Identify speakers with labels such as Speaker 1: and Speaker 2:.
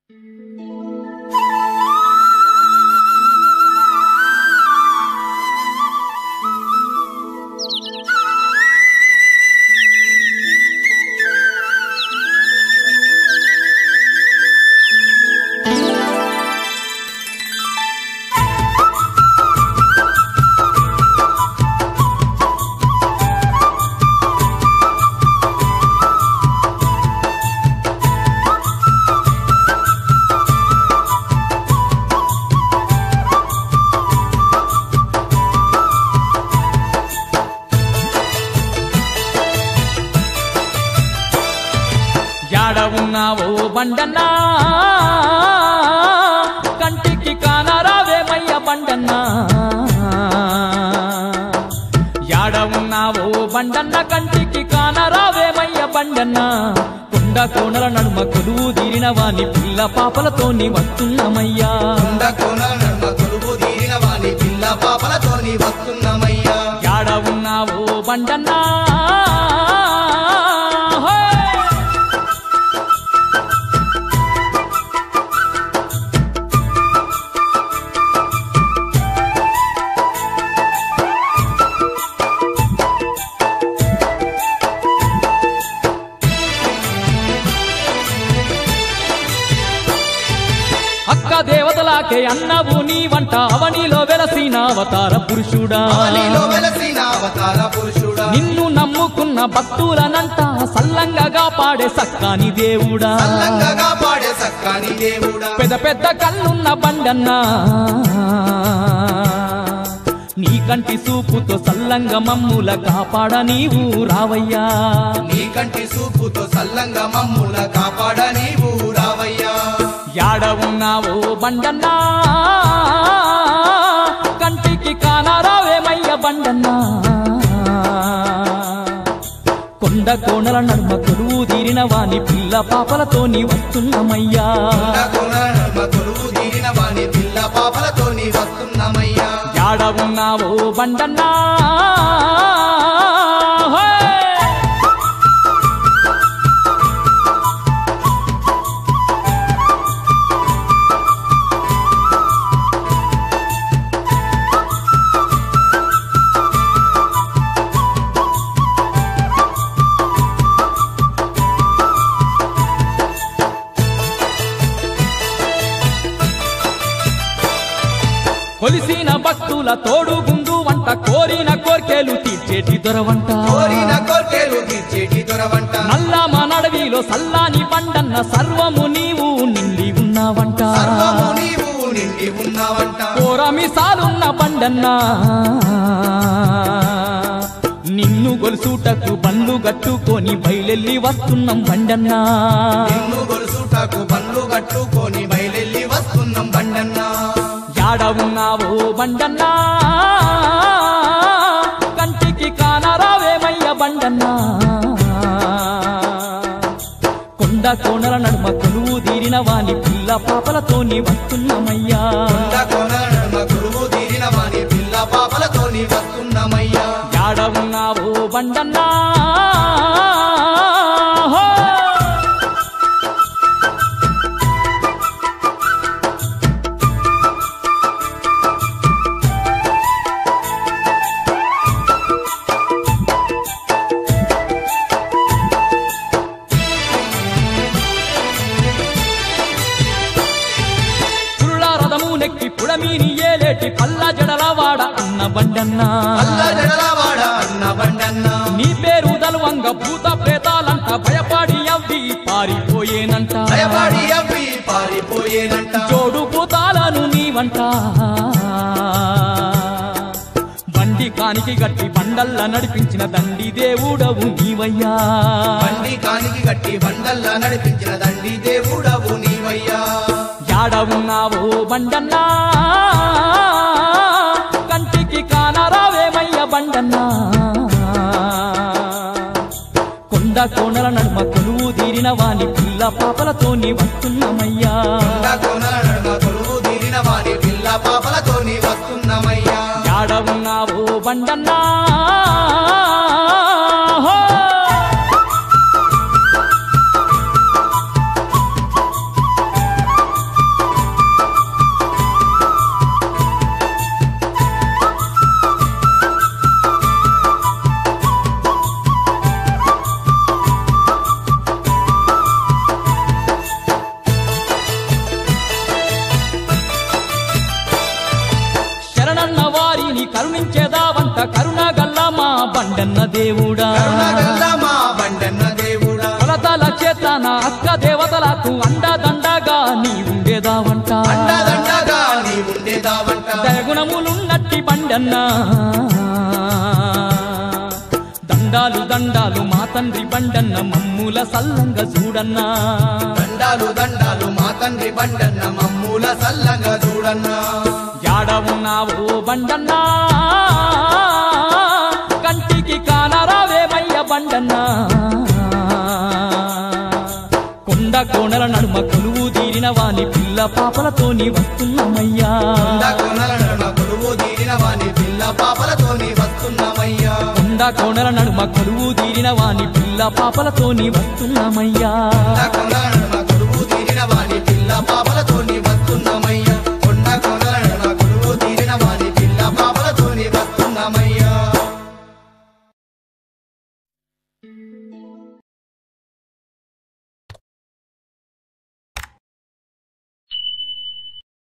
Speaker 1: యాడ ఉన్నావో బండన్నా కంటికి కానరావేమయ్య బండన్నా యాడ ఉన్నావో బండన్న కంటికి కానరావేమయ్య బండన్నా కొండ కోణల నడుమ కొలువు తీరిన వాని పిల్ల పాపలతోని వస్తున్నామయ్యా
Speaker 2: కొండ కోనల నడుమ కొలువు తీరిన వాని పిల్ల పాపలతోని వస్తున్నామయ్యా
Speaker 1: యాడ ఉన్నావో బండన్నా హోయ్! అక్క దేవతలాకే అన్నవు నీ వంట అవనిలో వెలసిన అవతార పురుషుడా
Speaker 2: అవనిలో వెలసిన అవతార పురుషుడా
Speaker 1: నిన్ను నమ్ముకున్న భక్తులనంట సల్లంగా పాడే సక్కాని దేవుడా
Speaker 2: సల్లంగా పాడే సక్కాని దేవుడా
Speaker 1: పెద్ద పెద్ద కళ్ళున్న బండన్నా నీ కంటి చూపుతో సల్లంగా మమ్ముల కాపాడ నీవు రావయ్యా
Speaker 2: నీ కంటి సూపుతో సల్లంగా మమ్ముల కాపాడ నీవు రావయ్యా
Speaker 1: యాడ ఉన్నావో బండన్నా కంటికి కానారావేమయ్య బండన్నా కొండ కోణల నడుమ కొలువు తీరిన వాని పిల్ల పాపలతోని వస్తున్నామయ్యా
Speaker 2: కొండ కోనల నడుమ కొలువు తీరిన వాని పిల్ల పాపలతోని వస్తున్నామయ్యా
Speaker 1: యాడ ఉన్నావో బండన్నా హోయ్! కొలిసిన భక్తుల తోడుగుందు వంట కోరిన కోర్కెలు తీర్చేటి దొరవంట
Speaker 2: కోరిన కోర్కెలు తీర్చేటి దొరవంట
Speaker 1: నల్ల మనడవిలో సల్లాని బండన్న సర్వము నీవు నిండి ఉన్నావంట
Speaker 2: సర్వము నీవు నిండి ఉన్నావంట
Speaker 1: కోరమిసాలున్న బండన్నా నిన్ను గొలుసుటకు బండ్లు గట్టుకొని బయలెల్లి వస్తున్నాం బండన్నా
Speaker 2: నిన్ను గొలుసుటకు బండ్లు కట్టుకొని బయలెల్లి వస్తున్నాం బండన్నా
Speaker 1: యాడ ఉన్నావో బండన్నా కంటికి కానరావేమయ్య బండన్నా కొండ కోణల నడుమ కొలువు తీరిన వాని పిల్ల పాపలతోని వస్తున్నామయ్యా
Speaker 2: కొండ కోనల నడుమ కొలువు తీరిన వాని పిల్ల పాపలతోని వస్తున్నామయ్యా
Speaker 1: యాడ ఉన్నావో బండన్నా హో! పురుల రథము నెక్కి పుడమీని ఏలేటి పల్ల జడలవాడ అన్న బండన్నా
Speaker 2: అల్ల జడలవాడ అన్న బండన్నా
Speaker 1: నీ పేరు దల్వంగ భూత ప్రేతాలంట భయపడి అవ్వి పారిపోయేనంట
Speaker 2: భయపడి అవ్వి పారిపోయేనంట
Speaker 1: జోడు భూతాలను నీవంట బండి కానికి గట్టి బండల్ల నడిపించిన దండి దేవుడవు నీవయ్యా
Speaker 2: బండి కానికి గట్టి బండల్లా నడిపించిన దండి దేవుడవు నీవయ్యా
Speaker 1: యాడ ఉన్నావో బండన్నా కంటికి కానరావేమయ్య బండన్నా కొండ కోణల నడుమ కొలువు తీరిన వాని పిల్ల పాపలతోని వస్తున్నామయ్యా
Speaker 2: కొండ కోనల నడుమ కొలువు తీరిన వాని పిల్ల పాపలతోని వస్తున్నామయ్యా
Speaker 1: యాడ ఉన్నావో బండన్నా హో! కరుణించేదా వంట కరుణ గల్ల మా బండన్న దేవుడా
Speaker 2: కరుణగల్ల మా బండన్న దేవుడా
Speaker 1: కొలతల చేతన అక్క దేవతలకు అండదండగా నీ ఉండేదా వంట
Speaker 2: అండదండగా నీ ఉండేదావంట
Speaker 1: దయగుణములున్నట్టి బండన్న దండాలు దండాలు మా తండ్రి బండన్న మమ్ముల సల్లంగా చూడన్నా
Speaker 2: దండాలు దండాలు మా తండ్రి బండన్న మమ్ముల సల్లంగా చూడన్నా
Speaker 1: యాడ ఉన్నావో బండన్నా కంటికి కానరావేమయ్య బండన్నా కొండ కోణల నడుమ కొలువు తీరిన వాని పిల్ల పాపలతోని వస్తున్నామయ్యా
Speaker 2: కొండ కొనల నడుమ కొలువు తీరిన వాని పిల్ల పాపలతోని వస్తున్నామయ్యా
Speaker 1: కొండ కోణల నడుమ కొలువు తీరిన వాని పిల్ల పాపలతోని వస్తున్నామయ్యా
Speaker 2: కొండ కొనల నడుమ కొలువు తీరిన వాని పిల్ల పాప